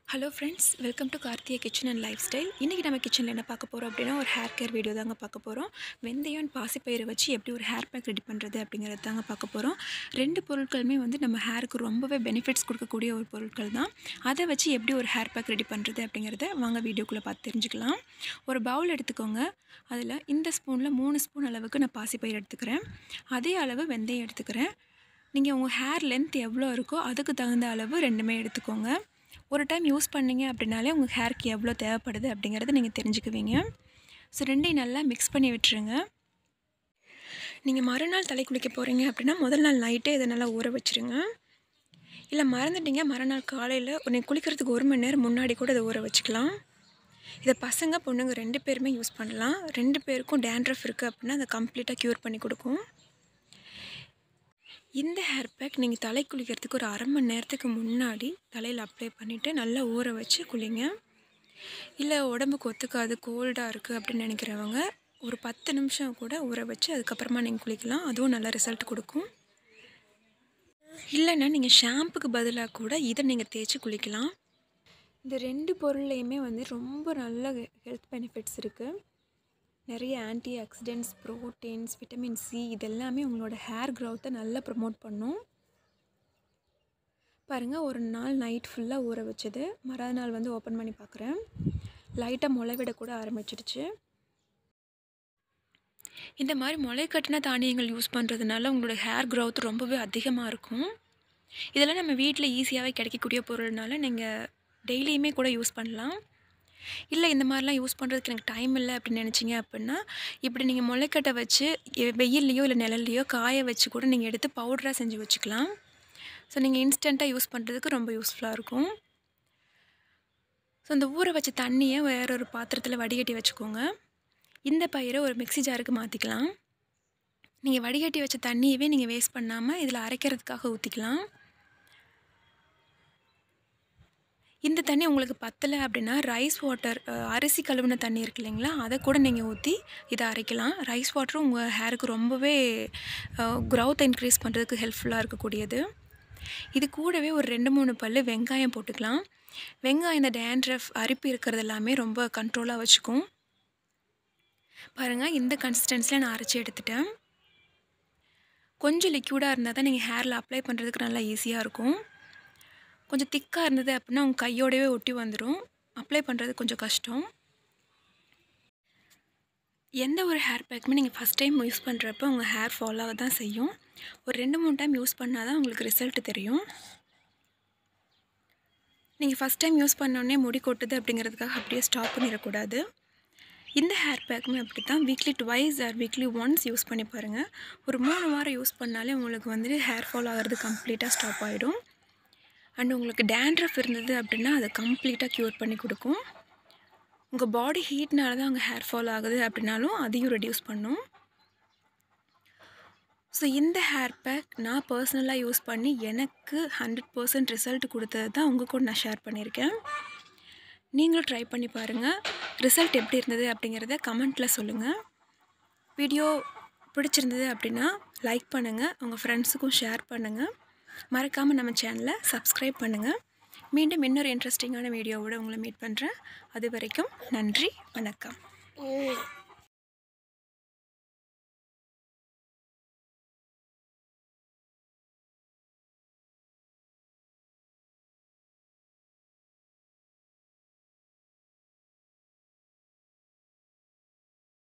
hello friends welcome to Karthiya kitchen and lifestyle இன்றைக்கி நம்ம கிச்சனில் என்ன பார்க்க போகிறோம் அப்படின்னா ஒரு ஹேர் கேர் வீடியோ தாங்க பார்க்க போகிறோம் வெந்தயம் and பாசிப்பயிரை வச்சு எப்படி ஒரு ஹேர் பேக் ரெடி பண்ணுறது அப்படிங்கிறது தாங்க பார்க்க போகிறோம் ரெண்டு பொருட்களுமே வந்து நம்ம ஹேருக்கு ரொம்பவே பெனிஃபிட்ஸ் கொடுக்கக்கூடிய ஒரு பொருட்கள் தான் அதை வச்சு எப்படி ஒரு ஹேர் பேக் ரெடி பண்ணுறது அப்படிங்கிறத வாங்க வீடியோக்குள்ளே பார்த்து தெரிஞ்சுக்கலாம் ஒரு பவுல் எடுத்துக்கோங்க அதில் இந்த ஸ்பூனில் மூணு ஸ்பூன் அளவுக்கு நான் பாசிப்பயிர் எடுத்துக்கிறேன் அதே அளவு வெந்தயம் எடுத்துக்கிறேன் நீங்கள் உங்கள் ஹேர் லென்த் எவ்வளோ இருக்கோ அதுக்கு தகுந்த அளவு ரெண்டுமே எடுத்துக்கோங்க ஒரு டைம் யூஸ் பண்ணீங்க அப்படின்னாலே உங்கள் ஹேருக்கு எவ்வளோ தேவைப்படுது அப்படிங்கிறத நீங்கள் தெரிஞ்சுக்குவீங்க ஸோ ரெண்டையும் நல்லா மிக்ஸ் பண்ணி விட்டுருங்க நீங்கள் மறுநாள் தலை குளிக்க போகிறீங்க அப்படின்னா முதல் நாள் நைட்டே இதை நல்லா ஊற வச்சுருங்க இல்லை மறந்துட்டீங்க மறுநாள் காலையில் நீங்கள் குளிக்கிறதுக்கு ஒரு மணி நேரம் முன்னாடி கூட இதை ஊற வச்சுக்கலாம் இதை பசங்க பொண்ணுங்க ரெண்டு பேருமே யூஸ் பண்ணலாம் ரெண்டு பேருக்கும் டேண்ட்ரஃப் இருக்குது அப்படின்னா அதை கம்ப்ளீட்டாக க்யூர் பண்ணி கொடுக்கும் இந்த ஹேர் பேக் நீங்கள் தலை குளிக்கிறதுக்கு ஒரு அரை மணி நேரத்துக்கு முன்னாடி தலையில் அப்ளை பண்ணிவிட்டு நல்லா ஊற வச்சு குளிங்க இல்லை உடம்புக்கு ஒத்துக்காது கோல்டாக இருக்குது அப்படின்னு நினைக்கிறவங்க ஒரு பத்து நிமிஷம் கூட ஊற வச்சு அதுக்கப்புறமா நீங்கள் குளிக்கலாம் அதுவும் நல்ல ரிசல்ட் கொடுக்கும் இல்லைன்னா நீங்கள் ஷாம்புக்கு பதிலாக கூட இதை நீங்கள் தேய்ச்சி குளிக்கலாம் இந்த ரெண்டு பொருள்லையுமே வந்து ரொம்ப நல்ல ஹெல்த் பெனிஃபிட்ஸ் இருக்குது நிறைய antioxidants proteins vitamin C இதெல்லாமே உங்களோட ஹேர் க்ரோத்தை நல்லா ப்ரமோட் பண்ணும் பாருங்கள் ஒரு நாள் நைட் ஃபுல்லாக ஊற வச்சது மறாவது நாள் வந்து ஓப்பன் பண்ணி பார்க்குறேன் லைட்டாக முளைவிட கூட ஆரம்பிச்சிடுச்சு இந்த மாதிரி முளை கட்டின தானியங்கள் யூஸ் பண்ணுறதுனால உங்களோட ஹேர் க்ரோத் ரொம்பவே அதிகமாக இருக்கும் இதெல்லாம் நம்ம வீட்டில் ஈஸியாகவே கிடைக்கக்கூடிய பொருள்னால நீங்கள் டெய்லியுமே கூட யூஸ் பண்ணலாம் இல்லை இந்த மாதிரிலாம் யூஸ் பண்ணுறதுக்கு எனக்கு டைம் இல்லை அப்படின்னு நினச்சிங்க அப்படின்னா இப்படி நீங்கள் முளைக்கட்டை வச்சு எ- வெயில்லையோ இல்லை நிழல்லையோ காய வச்சு கூட நீங்கள் எடுத்து பவுடராக செஞ்சு வச்சுக்கலாம் ஸோ நீங்கள் இன்ஸ்டண்ட்டாக யூஸ் பண்ணுறதுக்கு ரொம்ப யூஸ்ஃபுல்லாக இருக்கும் ஸோ இந்த ஊற வச்ச தண்ணியை வேற ஒரு பாத்திரத்தில் வடிகட்டி வச்சுக்கோங்க இந்த பயிரை ஒரு மிக்ஸி ஜாருக்கு மாற்றிக்கலாம் நீங்கள் வடிகட்டி வச்ச தண்ணியவே நீங்கள் வேஸ்ட் பண்ணாமல் இதில் அரைக்கிறதுக்காக ஊற்றிக்கலாம் இந்த தண்ணி உங்களுக்கு பத்தலை அப்படின்னா ரைஸ் வாட்டர் அரிசி கழுவின தண்ணி இருக்கு இல்லைங்களா அதை கூட நீங்கள் ஊற்றி இதை அரைக்கலாம் ரைஸ் வாட்டரும் உங்கள் ஹேருக்கு ரொம்பவே க்ரௌத் இன்க்ரீஸ் பண்ணுறதுக்கு ஹெல்ப்ஃபுல்லாக இருக்கக்கூடியது இது கூடவே ஒரு ரெண்டு மூணு பல்லு வெங்காயம் போட்டுக்கலாம் வெங்காயம் இந்த டேண்ட்ரஃப் அரிப்பு இருக்கிறது எல்லாமே ரொம்ப கண்ட்ரோலாக வச்சுக்கும் பாருங்கள் இந்த கன்சிஸ்டன்சியில் நான் அரைச்சி எடுத்துட்டேன் கொஞ்சம் லிக்யூடாக இருந்தால் தான் நீங்கள் ஹேரில் அப்ளை பண்ணுறதுக்கு நல்லா ஈஸியாக இருக்கும் கொஞ்சம் திக்காக இருந்தது அப்படின்னா உங்கள் கையோடவே ஒட்டி வந்துடும் அப்ளை பண்ணுறது கொஞ்சம் கஷ்டம் எந்த ஒரு ஹேர் பேக்குமே நீங்கள் ஃபஸ்ட் டைம் யூஸ் பண்ணுறப்ப உங்கள் ஹேர் ஃபால் ஆக தான் செய்யும் ஒரு ரெண்டு மூணு டைம் யூஸ் பண்ணால் தான் உங்களுக்கு ரிசல்ட் தெரியும் நீங்கள் ஃபஸ்ட் டைம் யூஸ் பண்ணோடனே முடி கொட்டுது அப்படிங்கிறதுக்காக அப்படியே ஸ்டாப் பண்ணிடக்கூடாது இந்த ஹேர் பேக்குமே அப்படி தான் weekly twice or weekly once use பண்ணி பாருங்கள் ஒரு மூணு வாரம் யூஸ் பண்ணாலே உங்களுக்கு வந்துட்டு ஹேர் ஃபால் ஆகிறது கம்ப்ளீட்டாக ஸ்டாப் ஆகிடும் அண்ட் உங்களுக்கு டேண்ட்ரஃப் இருந்தது அப்படின்னா அதை கம்ப்ளீட்டாக க்யூர் பண்ணி கொடுக்கும் உங்கள் பாடி ஹீட்னால தான் உங்கள் ஹேர் ஃபால் ஆகுது அப்படின்னாலும் அதையும் ரெடியூஸ் பண்ணும் ஸோ இந்த ஹேர் பேக் நான் பர்சனலாக யூஸ் பண்ணி எனக்கு ஹண்ட்ரட் பர்சன்ட் ரிசல்ட் கொடுத்தது தான் உங்கள் கூட நான் ஷேர் பண்ணியிருக்கேன் நீங்களும் ட்ரை பண்ணி பாருங்கள் ரிசல்ட் எப்படி இருந்தது அப்படிங்கிறத கமெண்ட்டில் சொல்லுங்கள் வீடியோ பிடிச்சிருந்தது அப்படின்னா லைக் பண்ணுங்கள் உங்கள் ஃப்ரெண்ட்ஸுக்கும் ஷேர் பண்ணுங்கள் மறக்காமல் நம்ம சேனலை சப்ஸ்கிரைப் பண்ணுங்கள் மீண்டும் இன்னொரு இன்ட்ரெஸ்டிங்கான வீடியோவோட உங்களை மீட் பண்ணுறேன் அது வரைக்கும் நன்றி வணக்கம்